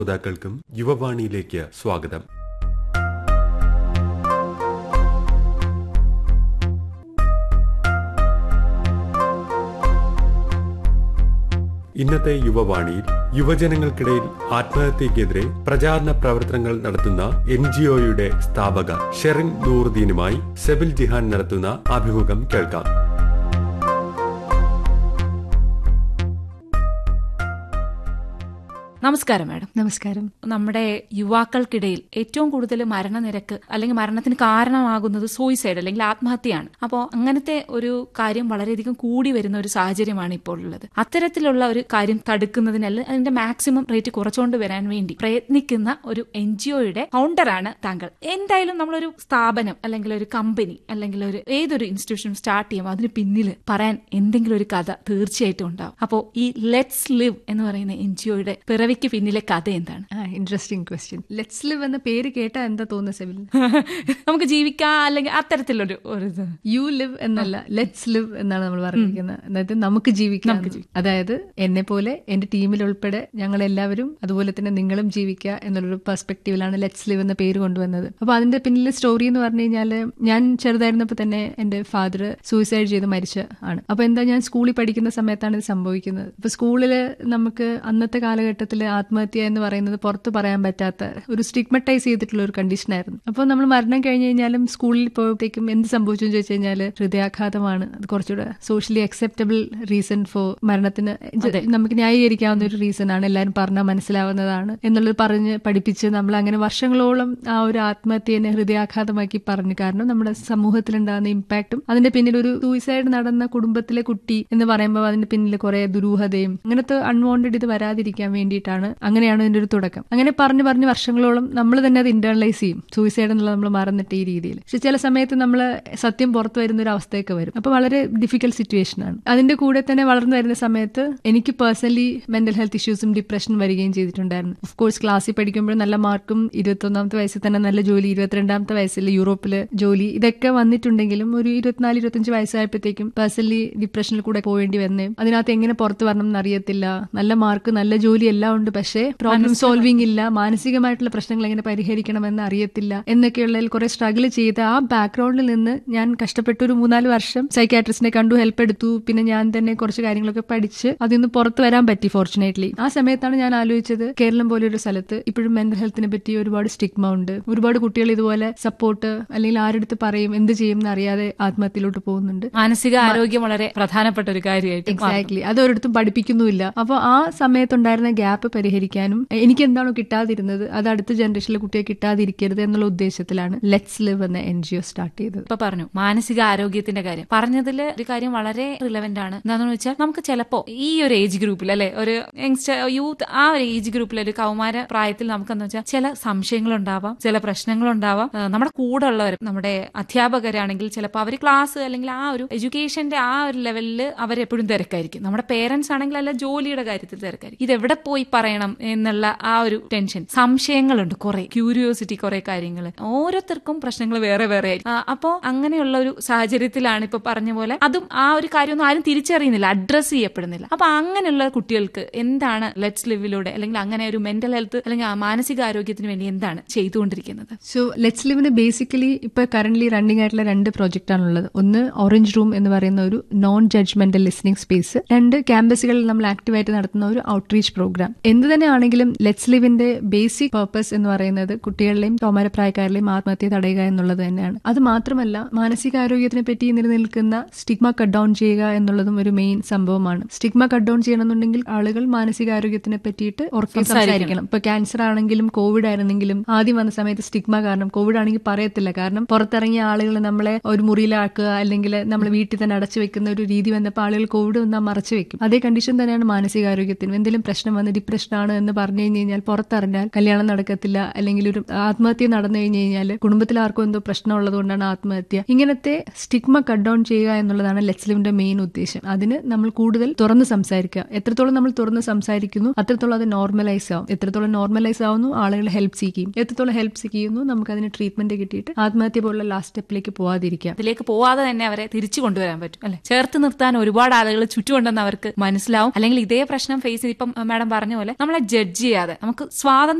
ശ്രോതാക്കൾക്കും യുവവാണിയിലേക്ക് സ്വാഗതം ഇന്നത്തെ യുവവാണിയിൽ യുവജനങ്ങൾക്കിടയിൽ ആത്മഹത്യക്കെതിരെ പ്രചാരണ പ്രവർത്തനങ്ങൾ നടത്തുന്ന എൻ ജി ഒയുടെ സ്ഥാപക ഷെറിൻ നൂറുദ്ദീനുമായി സെബിൽ ജിഹാൻ നടത്തുന്ന അഭിമുഖം കേൾക്കാം നമസ്കാരം മാഡം നമസ്കാരം നമ്മുടെ യുവാക്കൾക്കിടയിൽ ഏറ്റവും കൂടുതൽ മരണനിരക്ക് അല്ലെങ്കിൽ മരണത്തിന് കാരണമാകുന്നത് സൂയിസൈഡ് അല്ലെങ്കിൽ ആത്മഹത്യയാണ് അപ്പോൾ അങ്ങനത്തെ ഒരു കാര്യം വളരെയധികം കൂടി വരുന്ന ഒരു സാഹചര്യമാണ് ഇപ്പോൾ ഉള്ളത് അത്തരത്തിലുള്ള ഒരു കാര്യം തടുക്കുന്നതിനല്ല അതിന്റെ മാക്സിമം റേറ്റ് കുറച്ചുകൊണ്ട് വരാൻ വേണ്ടി പ്രയത്നിക്കുന്ന ഒരു എൻ ജി ഒയുടെ ഫൗണ്ടറാണ് താങ്കൾ എന്തായാലും നമ്മളൊരു സ്ഥാപനം അല്ലെങ്കിൽ ഒരു കമ്പനി അല്ലെങ്കിൽ ഒരു ഏതൊരു ഇൻസ്റ്റിറ്റ്യൂഷൻ സ്റ്റാർട്ട് ചെയ്യുമ്പോൾ അതിന് പിന്നിൽ പറയാൻ എന്തെങ്കിലും ഒരു കഥ തീർച്ചയായിട്ടും ഉണ്ടാവും അപ്പോൾ ഈ ലെറ്റ്സ് ലിവ് എന്ന് പറയുന്ന എൻ ജി ഒയുടെ പിറവിക്ക് പിന്നിലെ കഥ എന്താണ് ആ ഇൻട്രസ്റ്റിംഗ് ക്വസ്റ്റ്യൻ ലെറ്റ്സ് ലിവ് എന്ന പേര് കേട്ടാ എന്താ തോന്നുന്നത് സെവിൽ നമുക്ക് ജീവിക്കാം അല്ലെങ്കിൽ അത്തരത്തിലൊരു ഒരു ഇത് യു ലിവ് എന്നല്ല ലെറ്റ്സ് ലിവ് എന്നാണ് നമ്മൾ പറഞ്ഞിരിക്കുന്നത് അതായത് നമുക്ക് ജീവിക്കാം അതായത് എന്നെ പോലെ എന്റെ ടീമിൽ ഉൾപ്പെടെ ഞങ്ങൾ എല്ലാവരും അതുപോലെ തന്നെ നിങ്ങളും ജീവിക്കുക എന്നുള്ളൊരു പെർസ്പെക്റ്റീവിലാണ് ലെറ്റ്സ് ലിവ് എന്ന പേര് കൊണ്ടുവന്നത് അപ്പൊ അതിന്റെ പിന്നിലെ സ്റ്റോറി എന്ന് പറഞ്ഞു കഴിഞ്ഞാൽ ഞാൻ ചെറുതായിരുന്നപ്പോൾ തന്നെ എന്റെ ഫാദർ സൂയിസൈഡ് ചെയ്ത് മരിച്ച ആണ് അപ്പൊ എന്താ ഞാൻ സ്കൂളിൽ പഠിക്കുന്ന സമയത്താണ് ഇത് സംഭവിക്കുന്നത് അപ്പൊ സ്കൂളിൽ നമുക്ക് അന്നത്തെ കാലഘട്ടത്തിൽ ആത്മഹത്യ എന്ന് പറയുന്നത് പുറത്ത് പറയാൻ പറ്റാത്ത ഒരു സ്റ്റിഗ്മറ്റൈസ് ചെയ്തിട്ടുള്ള ഒരു കണ്ടീഷനായിരുന്നു അപ്പോൾ നമ്മൾ മരണം കഴിഞ്ഞ് കഴിഞ്ഞാലും സ്കൂളിൽ പോയപ്പോഴത്തേക്കും എന്ത് സംഭവിച്ചു എന്ന് ചോദിച്ചു കഴിഞ്ഞാൽ ഹൃദയാഘാതമാണ് അത് കുറച്ചുകൂടെ സോഷ്യലി അക്സെപ്റ്റബിൾ റീസൺ ഫോർ മരണത്തിന് ജ- നമുക്ക് ന്യായീകരിക്കാവുന്ന ഒരു റീസൺ ആണ് എല്ലാവരും പറഞ്ഞാൽ മനസ്സിലാവുന്നതാണ് എന്നുള്ളത് പറഞ്ഞ് പഠിപ്പിച്ച് നമ്മൾ അങ്ങനെ വർഷങ്ങളോളം ആ ഒരു ആത്മഹത്യനെ ഹൃദയാഘാതമാക്കി പറഞ്ഞു കാരണം നമ്മുടെ സമൂഹത്തിലുണ്ടാകുന്ന ഇമ്പാക്റ്റും അതിന്റെ പിന്നിൽ ഒരു സൂയിസൈഡ് നടന്ന കുടുംബത്തിലെ കുട്ടി എന്ന് പറയുമ്പോൾ അതിന്റെ പിന്നിൽ കുറെ ദുരൂഹതയും അങ്ങനത്തെ അൺവാണ്ടഡ് ഇത് വരാതിരിക്കാൻ വേണ്ടിയിട്ടാണ് അങ്ങനെയാണ് ഇതിന്റെ ഒരു തുടക്കം അങ്ങനെ പറഞ്ഞു പറഞ്ഞ് വർഷങ്ങളോളം നമ്മൾ തന്നെ അത് ഇന്റേണലൈസ് ചെയ്യും സൂയിസൈഡ് എന്നുള്ളത് നമ്മൾ മറന്നിട്ട് ഈ രീതിയിൽ പക്ഷെ ചില സമയത്ത് നമ്മൾ സത്യം പുറത്തു വരുന്ന ഒരു അവസ്ഥയൊക്കെ വരും അപ്പൊ വളരെ ഡിഫിക്കൽട്ട് സിറ്റുവേഷൻ ആണ് അതിന്റെ കൂടെ തന്നെ വളർന്നു വരുന്ന സമയത്ത് എനിക്ക് പേഴ്സണലി മെന്റൽ ഹെൽത്ത് ഇഷ്യൂസും ഡിപ്രഷനും വരികയും ചെയ്തിട്ടുണ്ടായിരുന്നു ഓഫ് കോഴ്സ് ക്ലാസ്സിൽ പഠിക്കുമ്പോൾ നല്ല മാർക്കും ഇരുപത്തൊന്നാമത്തെ വയസ്സിൽ തന്നെ നല്ല ജോലി ഇരുപത്തിരണ്ടാമത്തെ വയസ്സിൽ യൂറോപ്പിൽ ജോലി ഇതൊക്കെ വന്നിട്ടുണ്ടെങ്കിലും ഒരു ഇരുപത്തിനാല് ഇരുപത്തഞ്ച് വയസ്സായപ്പോഴത്തേക്കും പേഴ്സണലി ഡിപ്രഷനിൽ കൂടെ പോവേണ്ടി വന്നേ അതിനകത്ത് എങ്ങനെ പുറത്തു വരണം എന്നറിയത്തില്ല നല്ല മാർക്ക് നല്ല ജോലി എല്ലാം ഉണ്ട് പക്ഷേ പ്രോബ്ലം സോൾവിംഗ് ഇല്ല മാനസികമായിട്ടുള്ള പ്രശ്നങ്ങൾ എങ്ങനെ പരിഹരിക്കണമെന്ന് അറിയത്തില്ല എന്നൊക്കെയുള്ളതിൽ കുറെ സ്ട്രഗിൾ ചെയ്ത് ആ ബാക്ക്ഗ്രൗണ്ടിൽ നിന്ന് ഞാൻ കഷ്ടപ്പെട്ട ഒരു മൂന്നാല് വർഷം സൈക്കാട്രിസ്റ്റിനെ കണ്ടു ഹെൽപ്പ് എടുത്തു പിന്നെ ഞാൻ തന്നെ കുറച്ച് കാര്യങ്ങളൊക്കെ പഠിച്ച് അതിൽ നിന്ന് പുറത്തു വരാൻ പറ്റി ഫോർച്ചുനേറ്റ്ലി ആ സമയത്താണ് ഞാൻ ആലോചിച്ചത് കേരളം പോലെ ഒരു സ്ഥലത്ത് ഇപ്പോഴും മെന്റൽ ഹെൽത്തിനെ പറ്റി ഒരുപാട് സ്റ്റിഗ്മ ഉണ്ട് ഒരുപാട് കുട്ടികൾ ഇതുപോലെ സപ്പോർട്ട് അല്ലെങ്കിൽ ആരെടുത്ത് പറയും എന്ത് ചെയ്യും എന്ന് അറിയാതെ ആത്മഹത്യയിലോട്ട് പോകുന്നുണ്ട് മാനസിക ആരോഗ്യം വളരെ പ്രധാനപ്പെട്ട ഒരു കാര്യമായിട്ട് മാറും. എക്സാക്ട്ലി അത് ഒരിടത്തും പഠിപ്പിക്കുന്നുമില്ല അപ്പോൾ ആ സമയത്തുണ്ടായിരുന്ന ഗ്യാപ്പ് പരിഹരിക്കാനും എനിക്ക് എന്താണോ കിട്ടാതിരുന്നത് അത് അടുത്ത ജനറേഷനിലെ കുട്ടിയെ കിട്ടാതിരിക്കരുത് എന്നുള്ള ഉദ്ദേശത്തിലാണ് ലെറ്റ്സ് ലിവ് എന്ന എൻ ജി ഒ സ്റ്റാർട്ട് ചെയ്തത് ഇപ്പൊ പറഞ്ഞു മാനസിക ആരോഗ്യത്തിന്റെ കാര്യം പറഞ്ഞതിൽ ഒരു കാര്യം വളരെ റിലവന്റ് ആണ് എന്താണെന്ന് വെച്ചാൽ നമുക്ക് ചിലപ്പോ ഈ ഒരു ഏജ് ഗ്രൂപ്പിൽ അല്ലെ ഒരു യങ്സ്റ്റർ യൂത്ത് ആ ഒരു ഏജ് ഗ്രൂപ്പിൽ ഒരു കൗമാര പ്രായത്തിൽ നമുക്കെന്ന് വെച്ചാൽ ചില സംശയങ്ങൾ ഉണ്ടാവാം ചില പ്രശ്നങ്ങൾ ഉണ്ടാവാം ആ, നമ്മുടെ കൂടെ ഉള്ളവർ നമ്മുടെ അധ്യാപകരാണെങ്കിൽ ചിലപ്പോൾ അവർ ക്ലാസ് അല്ലെങ്കിൽ ആ ഒരു എഡ്യൂക്കേഷന്റെ ആ ഒരു ലെവലിൽ അവരെപ്പോഴും തിരക്കായിരിക്കും നമ്മുടെ പേരൻസ് ആണെങ്കിൽ അല്ല ജോലിയുടെ കാര്യത്തിൽ തിരക്കായിരിക്കും ഇത് എവിടെ പോയി പറയണം എന്നുള്ള ആ ഒരു ടെൻഷൻ സംശയങ്ങളുണ്ട് കുറെ ക്യൂരിയോസിറ്റി കുറെ കാര്യങ്ങൾ ഓരോരുത്തർക്കും പ്രശ്നങ്ങൾ വേറെ വേറെ ആയിരിക്കും ആ, അപ്പോ അങ്ങനെയുള്ള ഒരു സാഹചര്യത്തിലാണ് ഇപ്പൊ പറഞ്ഞ പോലെ അതും ആ ഒരു കാര്യമൊന്നും ആരും തിരിച്ചറിയുന്നില്ല അഡ്രസ് ചെയ്യപ്പെടുന്നില്ല അപ്പൊ അങ്ങനെയുള്ള കുട്ടികൾക്ക് എന്താണ് ലെറ്റ്സ് ലിവിലൂടെ അല്ലെങ്കിൽ അങ്ങനെ ഒരു മെന്റൽ ഹെൽത്ത് അല്ലെങ്കിൽ ആ മാനസിക ആരോഗ്യത്തിന് വേണ്ടി എന്താണ് ചെയ്തുകൊണ്ടിരിക്കുന്നത് സോ ലെറ്റ്സ് ലിവിന് ബേസിക്കലി ഇപ്പൊ കറന്റ് റണ്ണിംഗ് ആയിട്ടുള്ള രണ്ട് പ്രോജക്റ്റ് ആണുള്ളത് ഒന്ന് ഓറഞ്ച് റൂം എന്ന് പറയുന്ന ഒരു നോൺ ജഡ്ജ്മെന്റൽ ലിസണിംഗ് സ്പേസ് രണ്ട് ക്യാമ്പസുകളിൽ നമ്മൾ ആക്റ്റീവായിട്ട് നടത്തുന്ന ഒരു ഔട്ട്റീച്ച് പ്രോഗ്രാം എന്ത് തന്നെ ആണെങ്കിലും ലെറ്റ്സ് ലിവിന്റെ ബേസിക് പർപ്പസ് എന്ന് പറയുന്നത് കുട്ടികളുടെയും കൗമാരപ്രായക്കാരുടെയും ആത്മഹത്യ തടയുക എന്നുള്ളത് തന്നെയാണ് അത് മാത്രമല്ല മാനസികാരോഗ്യത്തിനെ പറ്റി നിലനിൽക്കുന്ന സ്റ്റിഗ്മ കട്ട് ഡൗൺ ചെയ്യുക എന്നുള്ളതും ഒരു മെയിൻ സംഭവമാണ് സ്റ്റിഗ്മ കട്ട് ഡൗൺ ചെയ്യണമെന്നുണ്ടെങ്കിൽ ആളുകൾ മാനസികാരോഗ്യത്തിനെ പറ്റിയിട്ട് ഉറക്കെ സംസാരിക്കണം ഇപ്പൊ ക്യാൻസർ ആണെങ്കിലും കോവിഡ് ആയിരുന്നെങ്കിലും ആദ്യം വന്ന സമയത്ത് സ്റ്റിഗ്മ കാരണം കോവിഡ് ആണെങ്കിൽ പറയത്തില്ല കാരണം പുറത്തിറങ്ങിയ ആളുകൾ നമ്മളെ ഒരു മുറിയിലാക്കുക അല്ലെങ്കിൽ നമ്മൾ വീട്ടിൽ തന്നെ അടച്ചു വെക്കുന്ന ഒരു രീതി വന്നപ്പോൾ ആളുകൾ കോവിഡ് വന്നാൽ മറച്ചു വെക്കും അതേ കണ്ടീഷൻ തന്നെയാണ് മാനസികാരോഗ്യത്തിനും എന്തെങ്കിലും പ്രശ്നം വന്ന് ഡിപ്രഷൻ ആണ് എന്ന് പറഞ്ഞു കഴിഞ്ഞ് കഴിഞ്ഞാൽ പുറത്തറിഞ്ഞാൽ കല്യാണം നടക്കത്തില്ല അല്ലെങ്കിൽ ഒരു ആത്മഹത്യ നടന്നു കഴിഞ്ഞ് കഴിഞ്ഞാൽ കുടുംബത്തിൽ ആർക്കും എന്തോ പ്രശ്നം ഉള്ളതുകൊണ്ടാണ് ആത്മഹത്യ ഇങ്ങനത്തെ സ്റ്റിഗ്മ കട്ട് ഡൗൺ ചെയ്യുക എന്നുള്ളതാണ് ലെറ്റ്സ്ലിവിന്റെ മെയിൻ ഉദ്ദേശം അതിന് നമ്മൾ കൂടുതൽ തുറന്ന് സംസാരിക്കുക എത്രത്തോളം നമ്മൾ തുറന്ന് സംസാരിക്കുന്നു അത്രത്തോളം അത് നോർമലൈസ് ആവും എത്രത്തോളം നോർമലൈസ് ആവുന്നു ആളുകൾ ഹെൽപ്പ് സീക്ക് ചെയ്യും എത്രത്തോളം ഹെൽപ്പ് സീക്ക് ചെയ്യുന്നു നമുക്ക് അതിന് ട്രീറ്റ്മെന്റ് കിട്ടിയിട്ട് ആത്മഹത്യ പോലുള്ള ലാസ്റ്റ് സ്റ്റെപ്പിലേക്ക് പോവാതിരിക്കാം അതിലേക്ക് പോവാതെ തന്നെ അവരെ തിരിച്ചു കൊണ്ടുവരാൻ പറ്റും അല്ലെ ചേർത്ത് നിർത്താൻ ഒരുപാട് ആളുകൾ ചുറ്റുമുണ്ടെന്ന് അവർക്ക് മനസ്സിലാവും അല്ലെങ്കിൽ ഇതേ പ്രശ്നം ഫേസ് ചെയ്ത് ഇപ്പം മാഡം പറഞ്ഞ പോലെ നമ്മളെ ജഡ്ജ് ചെയ്യാതെ നമുക്ക് നമുക്ക് സ്വാതന്ത്ര്യം